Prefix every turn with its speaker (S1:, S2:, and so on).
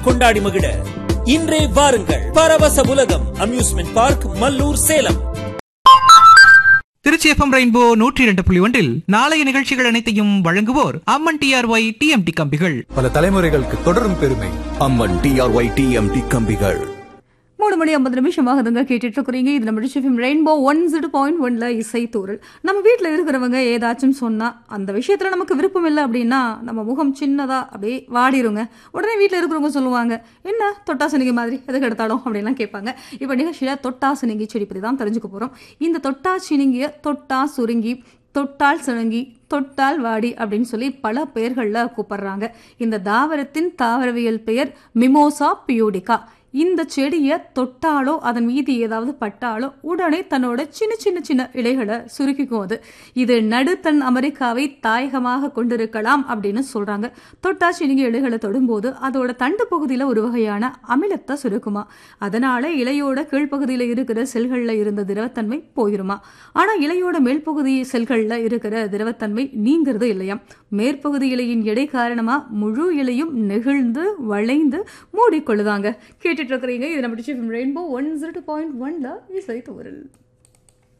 S1: கொண்டாடி மகிழ இன்றே வாருங்கள் பரவச உலகம் amusement park Mallur Salem
S2: Tiruchi FM Rainbow நூற்றி இரண்டு புள்ளி ஒன்றில் நாளைய நிகழ்ச்சிகள் அனைத்தையும் வழங்குவோர் அம்மன் டிஆர்ஒய் டிஎம்டி கம்பிகள்
S3: பல தலைமுறைகளுக்கு தொடரும் பெருமை
S4: அம்மன் டிஆர்ஒய் டிஎம்டி கம்பிகள்
S5: மூணு மணி ஐம்பது நிமிஷம் ஆகுதுங்க கேட்டுட்டு இருக்கிறீங்க இது நம்ம டிச்சிஃபிம் ரெயின்போ ஒன் ஜீரோ பாயிண்ட் ஒன்ல இசை தூரல் நம்ம வீட்டில் இருக்கிறவங்க ஏதாச்சும் சொன்னா அந்த விஷயத்துல நமக்கு விருப்பம் இல்லை அப்படின்னா நம்ம முகம் சின்னதா அப்படியே வாடிருங்க உடனே வீட்டில் இருக்கிறவங்க சொல்லுவாங்க என்ன தொட்டாசனிகை மாதிரி எதுக்கு எடுத்தாலும் அப்படின்லாம் கேட்பாங்க இப்போ நிகழ்ச்சியில தொட்டாசனிங்கி செடி பற்றி தான் தெரிஞ்சுக்க போறோம் இந்த தொட்டாசினிங்கிய தொட்டா சுருங்கி தொட்டால் சிணுங்கி தொட்டால் வாடி அப்படின்னு சொல்லி பல பெயர்களில் கூப்பிடுறாங்க இந்த தாவரத்தின் தாவரவியல் பெயர் மிமோசா பியூடிகா இந்த செடியை தொட்டாலோ அதன் மீது ஏதாவது பட்டாலோ உடனே தன்னோட சின்ன சின்ன சின்ன இலைகளை சுருக்கிக்கும் அது இது நடுத்தன் அமெரிக்காவை தாயகமாக கொண்டிருக்கலாம் அப்படின்னு சொல்றாங்க தொட்டா சினிங்கி இலைகளை தொடும்போது அதோட தண்டு பகுதியில் ஒரு வகையான அமிலத்தை சுருக்குமா அதனால இலையோட கீழ்ப்பகுதியில் இருக்கிற செல்களில் இருந்த திரவத்தன்மை போயிருமா ஆனா இலையோட மேல் பகுதி செல்களில் இருக்கிற திரவத்தன்மை நீங்கிறது இல்லையாம் மேற்பகுதி இலையின் எடை காரணமா முழு இலையும் நெகிழ்ந்து வளைந்து மூடிக்கொள்ளுதாங்க கேட்டுட்டு இருக்கிறீங்க இது நம்ம ரெயின்போ ஒன் ஜீரோ பாயிண்ட் ஒன்ல இசை தூரல்